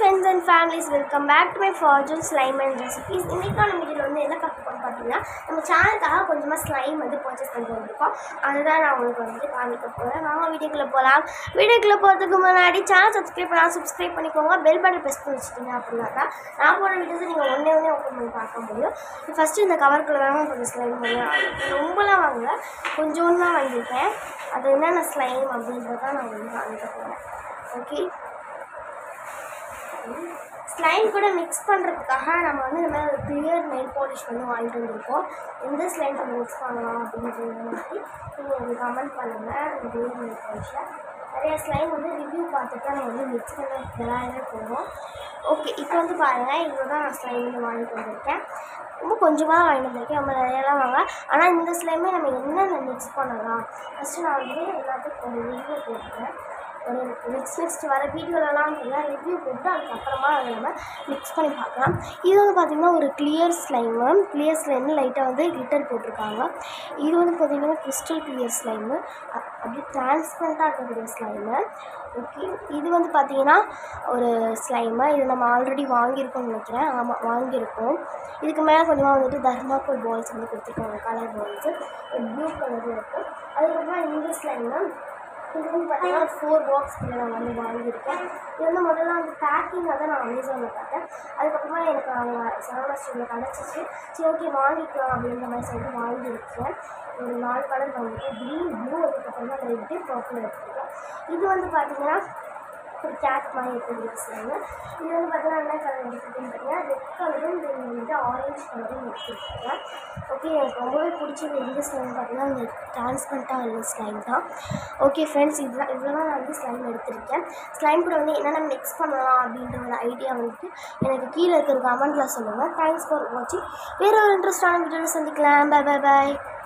friends and families welcome back to my Farjoon slime and recipes இன்றைக்கான வீடியோவில் வந்து என்ன பார்க்க போகிறோம் பார்த்தீங்கன்னா நம்ம சேனலுக்காக கொஞ்சமாக ஸ்லைம் வந்து பர்ச்சேஸ் பண்ணி வந்திருக்கோம் அதுதான் நான் உங்களுக்கு வந்துட்டு காமிக்க போகிறேன் வாங்க வீடியோக்குள்ளே போகலாம் வீடியோக்குள்ளே போகிறதுக்கு முன்னாடி சேனல் சப்ஸ்கிரைப் பண்ணால் சப்ஸ்கிரைப் பண்ணிக்கோங்க பெல் பட்டன் ப்ரெஸ் பண்ணி வச்சுட்டீங்க அப்படின்னா தான் நான் போடுற வீடியோஸை நீங்கள் ஒன்றே ஒன்றே ஓப்பன் பண்ணி பார்க்க முடியும் ஃபஸ்ட்டு இந்த கவருக்குள்ளே தான் கொஞ்சம் ஸ்லைம் பண்ணி ரொம்பலாம் வாங்கல கொஞ்சோண்டு தான் வாங்கியிருக்கேன் அது என்னென்ன ஸ்லைம் அப்படின்றத நான் வந்து காமிக்க போகிறேன் ஓகே ஸ்லைம் கூட மிக்ஸ் பண்ணுறதுக்காக நம்ம வந்து இந்த மாதிரி ஒரு கிளியர் நெயில் பாலிஷ் வந்து வாங்கிட்டு வந்திருக்கோம் எந்த ஸ்லைம் நம்ம மிக்ஸ் பண்ணலாம் அப்படின்றது மாதிரி நீங்கள் எனக்கு கமெண்ட் பண்ணுங்கள் அந்த கிளியர் நெயில் பாலிஷை நிறைய ஸ்லைம் வந்து ரிவ்யூ பார்த்துட்டு தான் நம்ம வந்து மிக்ஸ் பண்ண விளையாடவே போகிறோம் ஓகே இப்போ வந்து பாருங்கள் இவ்வளோ தான் நான் ஸ்லைம் வந்து வாங்கிட்டு வந்திருக்கேன் ரொம்ப கொஞ்சமாக தான் வாங்கிட்டு வந்திருக்கேன் நம்ம நிறையலாம் வாங்க ஆனால் இந்த ஸ்லைமே நம்ம என்னென்ன மிக்ஸ் பண்ணலாம் ஃபஸ்ட்டு நான் வந்து எல்லாத்துக்கும் ஒரு ரிவ்யூ போட்டுக்கிறேன் ஒரு நெக்ஸ்ட் நெக்ஸ்ட் வர வீடியோலலாம் எல்லாம் ரிவ்யூ போட்டு அதுக்கப்புறமா அதை நம்ம மிக்ஸ் பண்ணி பார்க்கலாம் இது வந்து பார்த்திங்கன்னா ஒரு கிளியர் ஸ்லைமு கிளியர் ஸ்லைமு லைட்டாக வந்து கிளிட்டர் போட்டிருக்காங்க இது வந்து பார்த்திங்கன்னா கிறிஸ்டல் கிளியர் ஸ்லைமு அப்படியே டிரான்ஸ்பரண்ட்டாக இருக்கக்கூடிய ஸ்லைமு ஓகே இது வந்து பார்த்திங்கன்னா ஒரு ஸ்லைமு இது நம்ம ஆல்ரெடி வாங்கியிருக்கோம்னு நினைக்கிறேன் ஆமாம் வாங்கியிருக்கோம் இதுக்கு மேலே கொஞ்சமாக வந்துட்டு தர்மாக்கோல் பால்ஸ் வந்து கொடுத்துருக்காங்க கலர் பால்ஸு ப்ளூ கலரில் இருக்கும் அதுக்கப்புறமா இந்த ஸ்லைமு இது வந்து பார்த்தீங்கன்னா ஃபோர் பாக்ஸ் கிட்ட நான் வந்து வாங்கியிருக்கேன் இது வந்து முதல்ல வந்து பேக்கிங்காக தான் நான் அமேசானில் பார்த்தேன் அதுக்கப்புறமா எனக்கு அவங்க சரவணா ஸ்டோரில் கிடச்சிச்சு சரி ஓகே வாங்கிக்கலாம் அப்படின்ற மாதிரி சொல்லிட்டு வாங்கியிருக்கேன் ஒரு நாலு கலர் வாங்கியிருக்கேன் க்ரீன் ப்ளூ அதுக்கப்புறமா ரெட்டு பர்பிள் எடுத்துருக்கேன் இது வந்து பார்த்தீங்கன்னா ஒரு கேட் மாதிரி இருக்குது சொல்லுங்க இது வந்து பார்த்தீங்கன்னா என்ன கலர் எடுத்துருக்குன்னு பார்த்தீங்கன்னா ரெட் கலரும் இது வந்து ஆரஞ்சு கலரும் எடுத்துருக்காங்க ஓகே எனக்கு ரொம்பவே பிடிச்சது எந்த ஸ்லைம் பார்த்தீங்கன்னா இந்த டிரான்ஸ்பரண்ட்டாக உள்ள ஸ்லைம் தான் ஓகே ஃப்ரெண்ட்ஸ் இதெல்லாம் இவ்வளோ தான் நான் வந்து ஸ்லைம் எடுத்திருக்கேன் ஸ்லைம் கூட வந்து என்னென்ன மிக்ஸ் பண்ணலாம் அப்படின்ற ஒரு ஐடியா வந்துட்டு எனக்கு கீழே இருக்கிற கமெண்ட்டில் சொல்லுங்கள் தேங்க்ஸ் ஃபார் வாட்சிங் வேறு ஒரு இன்ட்ரெஸ்டான வீடியோவில் சந்திக்கலாம் பை பை பாய்